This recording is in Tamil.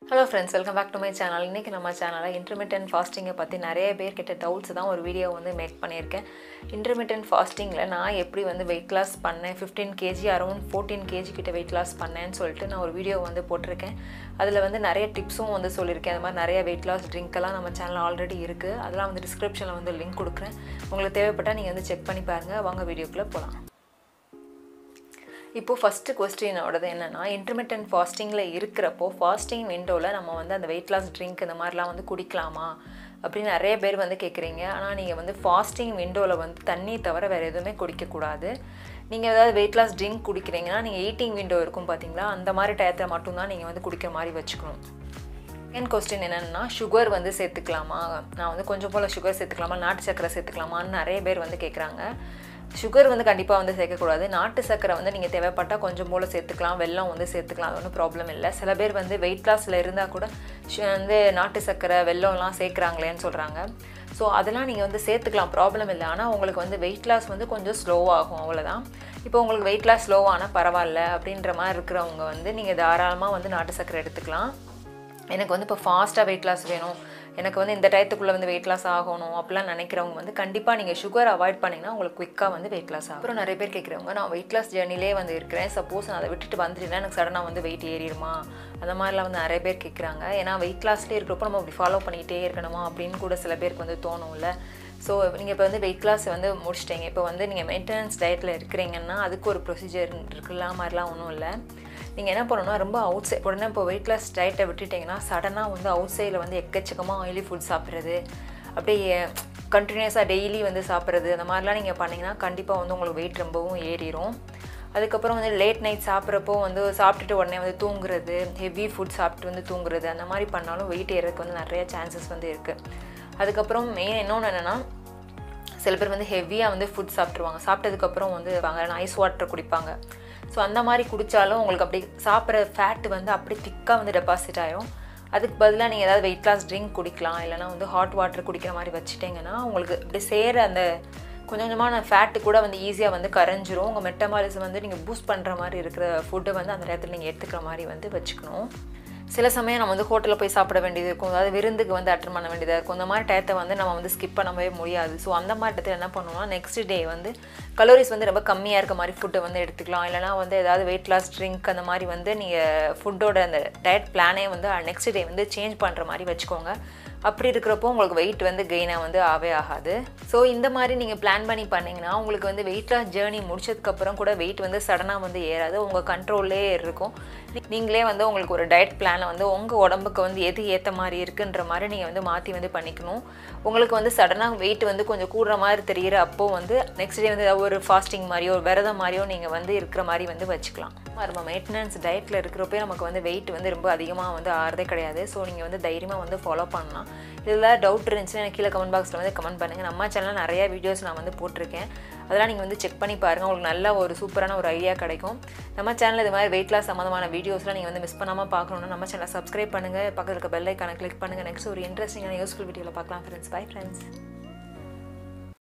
hello friends welcome back to my channel இன்றைக்கி நம்ம சேனலில் இன்டர்மீடியன்ட் ஃபாஸ்டிங்கை பற்றி நிறைய பேர் கிட்ட டவுட்ஸ் தான் ஒரு வீடியோ வந்து மேக் பண்ணியிருக்கேன் இன்டர்மீடியன்ட் ஃபாஸ்டிங்கில் நான் எப்படி வந்து வெயிட் லாஸ் பண்ணேன் fifteen KG around fourteen KG கிட்ட வெயிட் லாஸ் பண்ணேன்னு சொல்லிட்டு நான் ஒரு வீடியோ வந்து போட்டிருக்கேன் அதில் வந்து நிறைய டிப்ஸும் வந்து சொல்லியிருக்கேன் அது மாதிரி நிறைய வெயிட் லாஸ் ட்ரிங்க்கெல்லாம் நம்ம சேனலில் ஆல்ரெடி இருக்குது அதெல்லாம் வந்து டிஸ்கிரிப்ஷனில் வந்து லிங்க் கொடுக்குறேன் உங்களுக்கு தேவைப்பட்டால் நீங்கள் வந்து செக் பண்ணி பாருங்கள் வாங்க வீடியோக்குள்ளே போகலாம் இப்போது ஃபஸ்ட்டு கொஸ்டினோடது என்னென்னா இன்டர்மீடியன்ட் ஃபாஸ்டிங்கில் இருக்கிறப்போ ஃபாஸ்டிங் விண்டோவில் நம்ம வந்து அந்த வெயிட் லாஸ் ட்ரிங்க் இந்த மாதிரிலாம் வந்து குடிக்கலாமா அப்படின்னு நிறைய பேர் வந்து கேட்குறீங்க ஆனால் நீங்கள் வந்து ஃபாஸ்டிங் விண்டோவில் வந்து தண்ணி தவிர வேறு எதுவுமே குடிக்கக்கூடாது நீங்கள் ஏதாவது வெயிட் லாஸ் ட்ரிங்க் குடிக்கிறீங்கன்னா நீங்கள் ஈட்டிங் விண்டோ இருக்கும் பார்த்தீங்களா அந்த மாதிரி டயத்தில் மட்டும்தான் நீங்கள் வந்து குடிக்கிற மாதிரி வச்சுக்கணும் செகண்ட் கொஸ்டின் என்னென்னா சுகர் வந்து சேர்த்துக்கலாமா நான் வந்து கொஞ்சம் போல் சுகர் சேர்த்துக்கலாமா நாட்டு சக்கரை சேர்த்துக்கலாமான்னு நிறைய பேர் வந்து கேட்குறாங்க சுகர் வந்து கண்டிப்பாக வந்து சேர்க்கக்கூடாது நாட்டு சக்கரை வந்து நீங்கள் தேவைப்பட்டால் கொஞ்சம் போல் சேர்த்துக்கலாம் வெல்லம் வந்து சேர்த்துக்கலாம் அது ஒன்றும் ப்ராப்ளம் இல்லை சில பேர் வந்து வெயிட் லாஸில் இருந்தால் கூட சு- வந்து நாட்டு சக்கரை வெல்லம்லாம் சேர்க்குறாங்களேன்னு சொல்கிறாங்க ஸோ அதெல்லாம் நீங்கள் வந்து சேர்த்துக்கலாம் ப்ராப்ளம் இல்லை ஆனால் உங்களுக்கு வந்து வெயிட் லாஸ் வந்து கொஞ்சம் ஸ்லோவாகும் அவ்வளோதான் இப்போ உங்களுக்கு வெயிட் லாஸ் ஸ்லோவானால் பரவாயில்ல அப்படின்ற மாதிரி இருக்கிறவங்க வந்து நீங்கள் தாராளமாக வந்து நாட்டு சக்கரை எடுத்துக்கலாம் எனக்கு வந்து இப்போ ஃபாஸ்ட்டாக வெயிட் லாஸ் வேணும் எனக்கு வந்து இந்த டயத்துக்குள்ளே வந்து வெயிட் லாஸ் ஆகணும் அப்படிலாம் நினைக்கிறவங்க வந்து கண்டிப்பாக நீங்கள் சுகர் அவாய்ட் பண்ணிங்கன்னா உங்களுக்கு குயிக்காக வந்து வெயிட் லாஸ் ஆகும் அப்புறம் நிறைய பேர் கேட்குறவங்க நான் வெயிட் லாஸ் ஜேர்னிலே வந்து இருக்கிறேன் சப்போஸ் நான் அதை விட்டுட்டு வந்துட்டேன்னா எனக்கு சடனாக வந்து வெயிட் ஏறிடுமா அந்த மாதிரிலாம் வந்து நிறைய பேர் கேட்குறாங்க ஏன்னா வெயிட் லாஸ்லேயே இருக்கிறப்போ நம்ம அப்படி ஃபாலோ பண்ணிக்கிட்டே இருக்கணுமா அப்படின்னு கூட சில பேருக்கு வந்து தோணும்ல ஸோ நீங்கள் இப்போ வந்து வெயிட் லாஸ் வந்து முடிச்சிட்டீங்க இப்போ வந்து நீங்கள் மெயின்டெனன்ஸ் டயட்டில் இருக்கிறீங்கன்னா அதுக்கு ஒரு ப்ரொசீஜர் இருக்குல்ல மாதிரிலாம் ஒன்றும் இல்லை நீங்கள் என்ன பண்ணணும்னா ரொம்ப அவுட் சைட் உடனே இப்போ வெயிட் லாஸ் டயட்டை விட்டுட்டிங்கன்னா சடனாக வந்து அவுட் சைடில் வந்து எக்கச்சக்கமாக ஆயிலி ஃபுட் சாப்பிட்றது அப்படியே கண்டினியூஸாக டெய்லி வந்து சாப்பிட்றது அந்த மாதிரிலாம் நீங்கள் பண்ணிங்கன்னா கண்டிப்பாக வந்து உங்களுக்கு வெயிட் ரொம்பவும் ஏறிடும் அதுக்கப்புறம் வந்து லேட் நைட் சாப்பிட்றப்போ வந்து சாப்பிட்டுட்டு உடனே வந்து தூங்குறது ஹெவி ஃபுட் சாப்பிட்டு வந்து தூங்குறது அந்த மாதிரி பண்ணாலும் வெயிட் ஏறதுக்கு வந்து நிறைய சான்சஸ் வந்து இருக்குது அதுக்கப்புறம் மெயின் இன்னொன்று என்னென்னா சில பேர் வந்து ஹெவியாக வந்து ஃபுட் சாப்பிட்ருவாங்க சாப்பிட்டதுக்கப்புறம் வந்து வாங்க ஐஸ் வாட்டர் குடிப்பாங்க ஸோ அந்த மாதிரி குடித்தாலும் உங்களுக்கு அப்படி சாப்பிட்ற ஃபேட் வந்து அப்படி திக்காக வந்து டெபாசிட் ஆயிரும் அதுக்கு பதிலாக நீங்கள் ஏதாவது வெயிட் லாஸ் ட்ரிங்க் குடிக்கலாம் இல்லைனா வந்து ஹாட் வாட்டர் குடிக்கிற மாதிரி வச்சுட்டிங்கன்னா உங்களுக்கு இப்படி சேர அந்த கொஞ்சம் கொஞ்சமான ஃபேட்டு கூட வந்து ஈஸியாக வந்து கரைஞ்சிரும் உங்கள் மெட்டமாலிசம் வந்து நீங்கள் பூஸ்ட் பண்ணுற மாதிரி இருக்கிற ஃபுட்டை வந்து அந்த நேரத்தில் நீங்கள் எடுத்துக்கிற மாதிரி வந்து வச்சுக்கணும் சில சமயம் நம்ம வந்து ஹோட்டலில் போய் சாப்பிட வேண்டியது இருக்கும் அதாவது விருந்துக்கு வந்து அட்டன் பண்ண வேண்டியதாக இருக்கும் இந்த மாதிரி டயத்தை வந்து நம்ம வந்து ஸ்கிப் பண்ணவே முடியாது ஸோ அந்த மாதிரி இடத்துல என்ன பண்ணுவோம்னா நெக்ஸ்ட் டே வந்து கலோரிஸ் வந்து ரொம்ப கம்மியாக இருக்க மாதிரி ஃபுட்டை வந்து எடுத்துக்கலாம் இல்லைனா வந்து ஏதாவது வெயிட் லாஸ் ட்ரிங்க் அந்த மாதிரி வந்து நீங்கள் ஃபுட்டோட அந்த டயட் பிளானே வந்து நெக்ஸ்ட் டே வந்து சேஞ்ச் பண்ணுற மாதிரி வச்சுக்கோங்க அப்படி இருக்கிறப்போ உங்களுக்கு வெயிட் வந்து கெயினாக வந்து ஆவே ஆகாது ஸோ இந்த மாதிரி நீங்கள் பிளான் பண்ணி பண்ணீங்கன்னா உங்களுக்கு வந்து வெயிட் லாஸ் ஜேர்னி முடிச்சதுக்கப்புறம் கூட வெயிட் வந்து சடனாக வந்து ஏறாது உங்கள் கண்ட்ரோல்லே இருக்கும் நீ- நீங்களே வந்து உங்களுக்கு ஒரு டயட் பிளானை வந்து உங்கள் உடம்புக்கு வந்து எது ஏற்ற மாதிரி இருக்குன்ற மாதிரி நீங்கள் வந்து மாற்றி வந்து பண்ணிக்கணும் உங்களுக்கு வந்து சடனாக வெயிட் வந்து கொஞ்சம் கூடுற மாதிரி தெரிகிற அப்போ வந்து நெக்ஸ்ட் டே வந்து ஏதாவது ஒரு ஃபாஸ்டிங் மாதிரியோ ஒரு விரதம் மாதிரியோ நீங்கள் வந்து இருக்கிற மாதிரி வந்து வச்சுக்கலாம் நம்ம மெயின்டெனன்ஸ் டயட்டில் இருக்கிறப்பே நமக்கு வந்து வெயிட் வந்து ரொம்ப அதிகமாக வந்து ஆறதே கிடையாது ஸோ நீங்கள் வந்து தைரியமாக வந்து ஃபாலோ பண்ணலாம் இதில் டவுட் இருந்துச்சுன்னா எனக்கு கீழே கமெண்ட் பாக்ஸில் வந்து கமெண்ட் பண்ணுங்கள் நம்ம சேனலில் நிறைய வீடியோஸ் நான் வந்து போட்டிருக்கேன் அதெல்லாம் நீங்கள் வந்து செக் பண்ணி பாருங்கள் உங்களுக்கு நல்ல ஒரு சூப்பரான ஒரு ஐடியா கிடைக்கும் நம்ம சேனலில் இது மாதிரி வெயிட் லாஸ் சம்மந்தமான வீடியோஸ்லாம் நீங்கள் வந்து மிஸ் பண்ணாமல் பார்க்கணுன்னா நம்ம சேனலை சப்ஸ்கிரைப் பண்ணுங்கள் பக்கத்தில் இருக்க பெல் ஐக்கானை கிளிக் பண்ணுங்கள் நெக்ஸ்ட் ஒரு இன்ட்ரெஸ்டிங்கான யூஸ்ஃபுல் வீடியோவில் பார்க்கலாம் ஃப்ரெண்ட்ஸ் பை ஃப்ரெண்ட்ஸ்